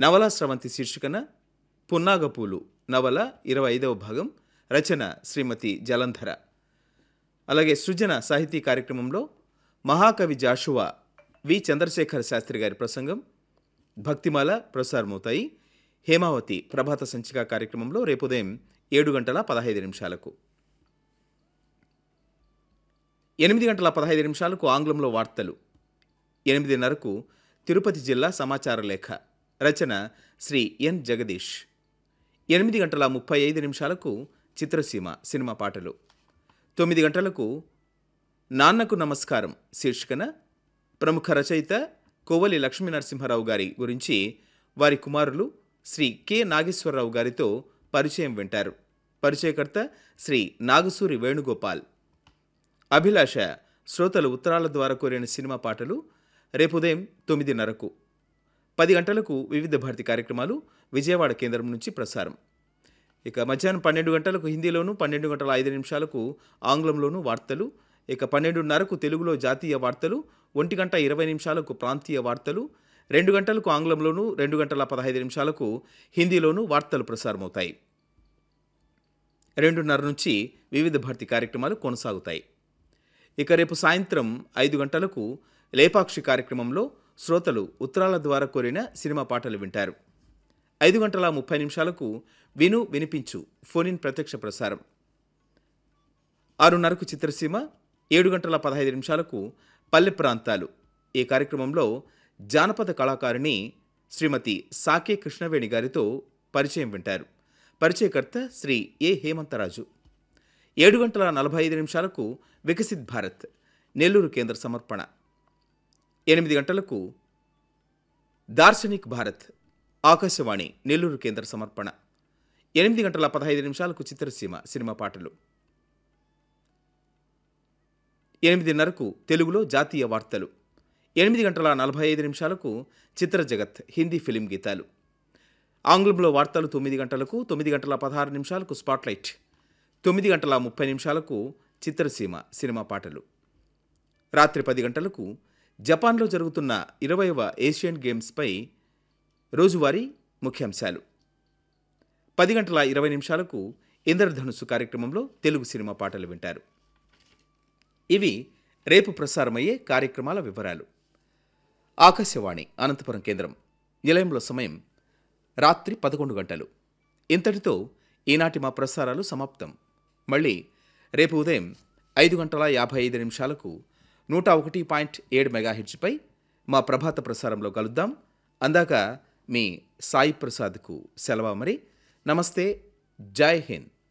నవలా స్రవంతి శీర్షికన పున్నాగపూలు నవల ఇరవై ఐదవ భాగం రచన శ్రీమతి జలంధర అలాగే సృజన సాహితీ కార్యక్రమంలో మహాకవి జాషువా వి చంద్రశేఖర్ శాస్త్రి గారి ప్రసంగం భక్తిమాల ప్రసారమవుతాయి హేమావతి ప్రభాత సంచిక కార్యక్రమంలో రేపు ఉదయం ఏడు గంటల పదహైదు నిమిషాలకు ఎనిమిది గంటల పదహైదు నిమిషాలకు ఆంగ్లంలో వార్తలు ఎనిమిదిన్నరకు తిరుపతి జిల్లా సమాచార లేఖ రచన శ్రీ ఎన్ జగదీష్ ఎనిమిది గంటల ముప్పై ఐదు నిమిషాలకు చిత్రసీమ సినిమా పాటలు తొమ్మిది గంటలకు నాన్నకు నమస్కారం శీర్షికన ప్రముఖ రచయిత కోవలి లక్ష్మీ నరసింహారావు గారి గురించి వారి కుమారులు శ్రీ కె నాగేశ్వరరావు గారితో పరిచయం వింటారు పరిచయకర్త శ్రీ నాగసూరి వేణుగోపాల్ అభిలాష శ్రోతలు ఉత్తరాల ద్వారా కోరిన సినిమా పాటలు రేపు ఉదయం తొమ్మిదిన్నరకు పది గంటలకు వివిధ భారతి కార్యక్రమాలు విజయవాడ కేంద్రం నుంచి ప్రసారం ఇక మధ్యాహ్నం పన్నెండు గంటలకు హిందీలోను పన్నెండు గంటల ఐదు నిమిషాలకు ఆంగ్లంలోను వార్తలు ఇక పన్నెండున్నరకు తెలుగులో జాతీయ వార్తలు ఒంటి గంట ఇరవై నిమిషాలకు ప్రాంతీయ వార్తలు రెండు గంటలకు ఆంగ్లంలోను రెండు గంటల పదహైదు నిమిషాలకు హిందీలోను వార్తలు ప్రసారమవుతాయి రెండున్నర నుంచి వివిధ భారతి కార్యక్రమాలు కొనసాగుతాయి ఇక రేపు సాయంత్రం ఐదు గంటలకు లేపాక్షి కార్యక్రమంలో శ్రోతలు ఉత్తరాల ద్వారా కోరిన సినిమా పాటలు వింటారు ఐదు గంటల ముప్పై నిమిషాలకు విను వినిపించు ఫోన్ ఇన్ ప్రత్యక్ష ప్రసారం ఆరున్నరకు చిత్రసీమ ఏడు గంటల పదహైదు నిమిషాలకు పల్లె ప్రాంతాలు ఈ కార్యక్రమంలో జానపద కళాకారిణి శ్రీమతి సాకే కృష్ణవేణి గారితో పరిచయం వింటారు పరిచయకర్త శ్రీ ఏ హేమంతరాజు ఏడు గంటల నలభై ఐదు నిమిషాలకు వికసిత్ భారత్ నెల్లూరు కేంద్ర సమర్పణ ఎనిమిది గంటలకు దార్శనిక్ భారత్ ఆకాశవాణి నెల్లూరు కేంద్ర సమర్పణ ఎనిమిది గంటల పదహైదు నిమిషాలకు చిత్రసీమ సినిమా పాటలు ఎనిమిదిన్నరకు తెలుగులో జాతీయ వార్తలు ఎనిమిది గంటల నలభై ఐదు నిమిషాలకు చిత్ర జగత్ హిందీ ఫిలిం గీతాలు ఆంగ్లంలో వార్తలు తొమ్మిది గంటలకు తొమ్మిది గంటల పదహారు నిమిషాలకు స్పాట్లైట్ తొమ్మిది గంటల ముప్పై నిమిషాలకు చిత్రసీమ సినిమా పాటలు రాత్రి పది గంటలకు జపాన్లో జరుగుతున్న ఇరవైవ ఏషియన్ గేమ్స్పై రోజువారీ ముఖ్యాంశాలు పది గంటల ఇరవై నిమిషాలకు ఇంద్రధనుస్సు కార్యక్రమంలో తెలుగు సినిమా పాటలు వింటారు ఇవి రేపు ప్రసారమయ్యే కార్యక్రమాల వివరాలు ఆకాశవాణి అనంతపురం కేంద్రం నిలయంలో సమయం రాత్రి పదకొండు గంటలు ఇంతటితో ఈనాటి మా ప్రసారాలు సమాప్తం మళ్ళీ రేపు ఉదయం ఐదు గంటల యాభై ఐదు నిమిషాలకు నూట ఒకటి పాయింట్ ఏడు మెగాహిడ్జ్పై మా ప్రభాత ప్రసారంలో కలుద్దాం అందాక మీ సాయి ప్రసాద్కు సెలవు మరి నమస్తే జై హింద్